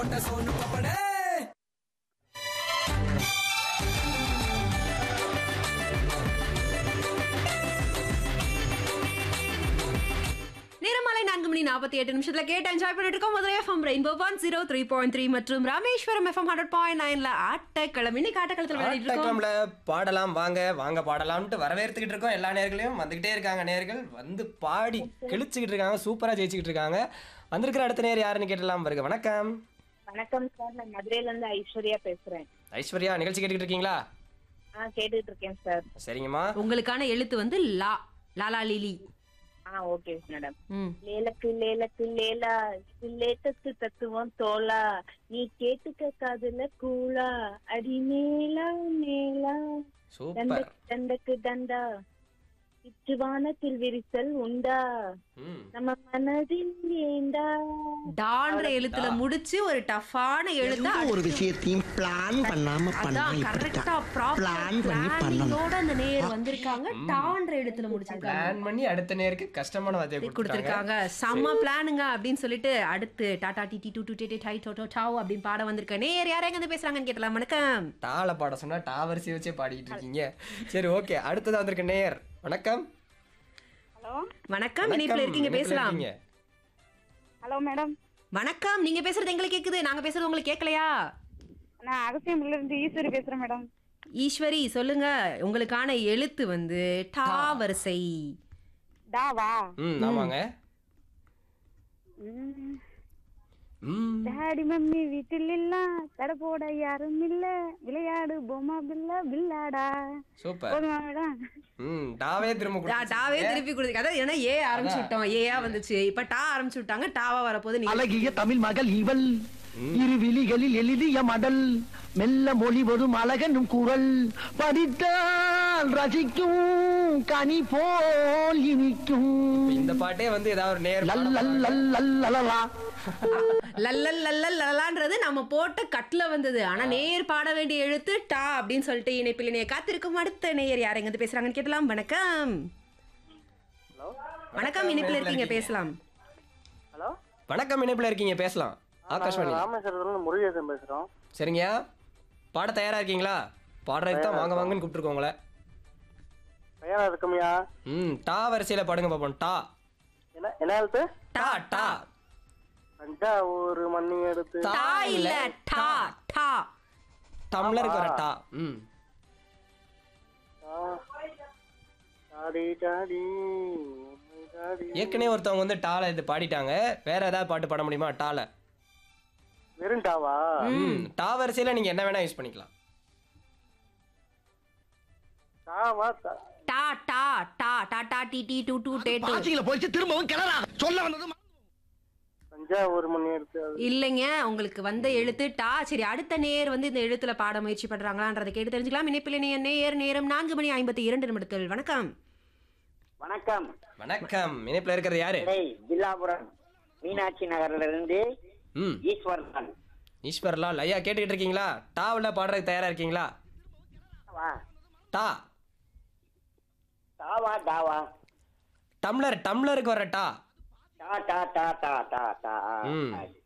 போட்ட சோனு பப்படே நேரமாலை நான்கு மணி நாற்பத்தி எட்டு நிமிஷத்துல கேட்டு என்ஜாய் பண்ணிட்டு இருக்கோம் முதல்ல FM rainbow one zero three point three மற்றும் ராமேஸ்வரம் எஃப்எம் ஹண்ட்ரட் பாயிண்ட் நைன்ல ஆட்டக்கிழமை இன்னைக்கு ஆட்டக்களத்தில் விளையாடிட்டு இருக்கோம் ஆட்டக்கிழமில் பாடலாம் வாங்க வாங்க பாடலாம்ட்டு வரவேற்றுக்கிட்டு இருக்கோம் எல்லா நேர்களையும் வந்துகிட்டே இருக்காங்க நேர்கள் வந்து பாடி கிழிச்சுக்கிட்டு இருக்காங்க சூப்பரா ஜெயிச்சுக்கிட்டு இருக்காங்க வந்திருக்கிற அடுத்த நேர் யாருன்னு கேட்டலாம் பாருங்க வணக்கம் வணக்கம் சார் நான் மதுரையில இருந்து ஐஸ்வர்யா பேசுறேன் ஐஸ்வர்யா நிகழ்ச்சி கேட்டுக்கிட்டு இருக்கீங்களா ஆ கேட்டுட்டு இருக்கேன் சார் சரிங்கம்மா உங்களுக்கான எழுத்து வந்து லா லாலா லிலி ஆ ஓகே மேடம் ம் லேலக்கு லேலக்கு லேலா இது லேட்டஸ்ட் தத்துவம் தோலா நீ கேட்டுக்க காதுல கூலா அடி மேலா மேலா சூப்பர் தண்டக்கு தண்டக்கு தண்டா இச்சுவானத்தில் விரிசல் உண்டா ம் நம்ம மனதில் ஏண்டா டான்ற எழுத்துல முடிச்சு ஒரு டஃப்பான எழுத்தா எந்த ஒரு விஷயத்தையும் பிளான் பண்ணாம பண்ணா அதான் கரெக்டா ப்ராப்பர் பிளான் பண்ணி பண்ணணும் பிளானிங்கோட அந்த நேர் வந்திருக்காங்க டான்ற எழுத்துல முடிச்சிருக்காங்க பிளான் பண்ணி அடுத்த நேருக்கு கஷ்டமான வார்த்தையை கொடுத்துருக்காங்க கொடுத்துருக்காங்க செம்ம பிளானுங்க அப்படின்னு சொல்லிட்டு அடுத்து டாடா டி டி டூ டூ டே டை டோ டோ டாவ் அப்படின்னு பாட வந்திருக்க நேர் யாரே எங்க பேசுறாங்கன்னு கேட்டலாம் வணக்கம் டால பாட சொன்னா டாவரிசி வச்சே பாடிக்கிட்டு இருக்கீங்க சரி ஓகே அடுத்ததா வந்திருக்க நேர் வணக்கம் ஹலோ வணக்கம் இணைப்புல இருக்கீங்க இணைப்புல பேசலாம் இருக்கீங்க. ஹலோ மேடம் வணக்கம் நீங்க பேசுறது எங்களுக்கு கேக்குது நாங்க பேசுறது உங்களுக்கு கேட்கலையா நான் அகசியம்ல இருந்து ஈஸ்வரி பேசுறேன் மேடம் ஈஸ்வரி சொல்லுங்க உங்களுக்கான எழுத்து வந்து டா வரிசை தாவா ம் ஆமாங்க ம் டாடி மம்மி வீட்டில் இல்ல தடை போட யாரும் இல்ல விளையாடு பொம்மா பில்ல பில்லாடா சூப்பர் போதுமா மேடம் ம் டாவே திரும்ப டா- டாவே கொடுத்துருக்கீங்க. திருப்பி கொடுத்து அதாவது ஏன்னா ஏ ஆரம்பிச்சு விட்டோம் ஏயா வந்துச்சு இப்ப டா ஆரம்பிச்சு விட்டாங்க டாவா வரப்போது நீங்க அழகிய தமிழ் மகள் இவள் இரு விழிகளில் எழுதிய மடல் மெல்ல மொழி வரும் அழகனும் குரல் படித்தால் ரசிக்கும் கனி போல் இனிக்கும் இந்த பாட்டே வந்து ஏதாவது ஒரு நேர் லல் பாட லல் லல் லல் லலலா. லல்லல் லல்லல் லலான்றது நம்ம போட்ட கட்ல வந்தது ஆனா நேர் பாட வேண்டிய எழுத்து டா அப்படின்னு சொல்லிட்டு இணைப்பில் இணைய காத்திருக்கும் அடுத்த நேயர் யார் எங்க இருந்து பேசுறாங்கன்னு கேட்கலாம் வணக்கம் வணக்கம் இணைப்பில் இருக்கீங்க பேசலாம் ஹலோ வணக்கம் இணைப்புல இருக்கீங்க பேசலாம் ஆகாஷ்வாணி ராமேஸ்வரத்துல முருகேசன் பேசுறோம் சரிங்கய்யா பாட தயாரா இருக்கீங்களா பாடுறதுக்கு தான் வாங்க வாங்கன்னு கூப்பிட்டுருக்கோம் உங்களை தயாரா இருக்குமியா ம் டா வரிசையில பாடுங்க பாப்போம் டா என்ன என்ன எழுத்து டா டா தஞ்சாவூர் மண்ணி எடுத்து டா இல்ல டா டா டம்ளருக்கு வர டா ம் டாடி டாடி டாடி ஏற்கனவே ஒருத்தவங்க வந்து டால இது பாடிட்டாங்க வேற ஏதாவது பாட்டு பாட முடியுமா டால வெறும் டாவா ம் டா வரிசையில நீங்க என்ன வேணா யூஸ் பண்ணிக்கலாம் டாவா டா டா டா டா டா டி டி டூ டூ டே டூ பாசிங்கள போயிடுச்சு திரும்பவும் கிளறா சொல்ல வந்தது ம- தஞ்சாவூர் மண்ணி எடுத்து இல்லைங்க உங்களுக்கு வந்த எழுத்து டா சரி அடுத்த நேர் வந்து இந்த எழுத்துல பாட முயற்சி பண்றாங்களான்றதை கேட்டு தெரிஞ்சுக்கலாம் இணைப்பில் இணைய நேர் நேரம் நான்கு மணி ஐம்பத்தி இரண்டு நிமிடத்தில் வணக்கம் வணக்கம் வணக்கம் இணைப்புல இருக்கிறது யாரு டேய் ஜில்லாபுரம் மீனாட்சி நகர்ல இருந்து ம் ஈஸ்வரன் ஈஸ்வர்லால் ஐயா கேட்டுக்கிட்டு இருக்கீங்களா டாவில் பாடுறதுக்கு தயாரா இருக்கீங்களா வா டா தாவா தாவா டம்ளர் டம்ளருக்கு வர டா டா டா டா டா டா டா ம். ஆ.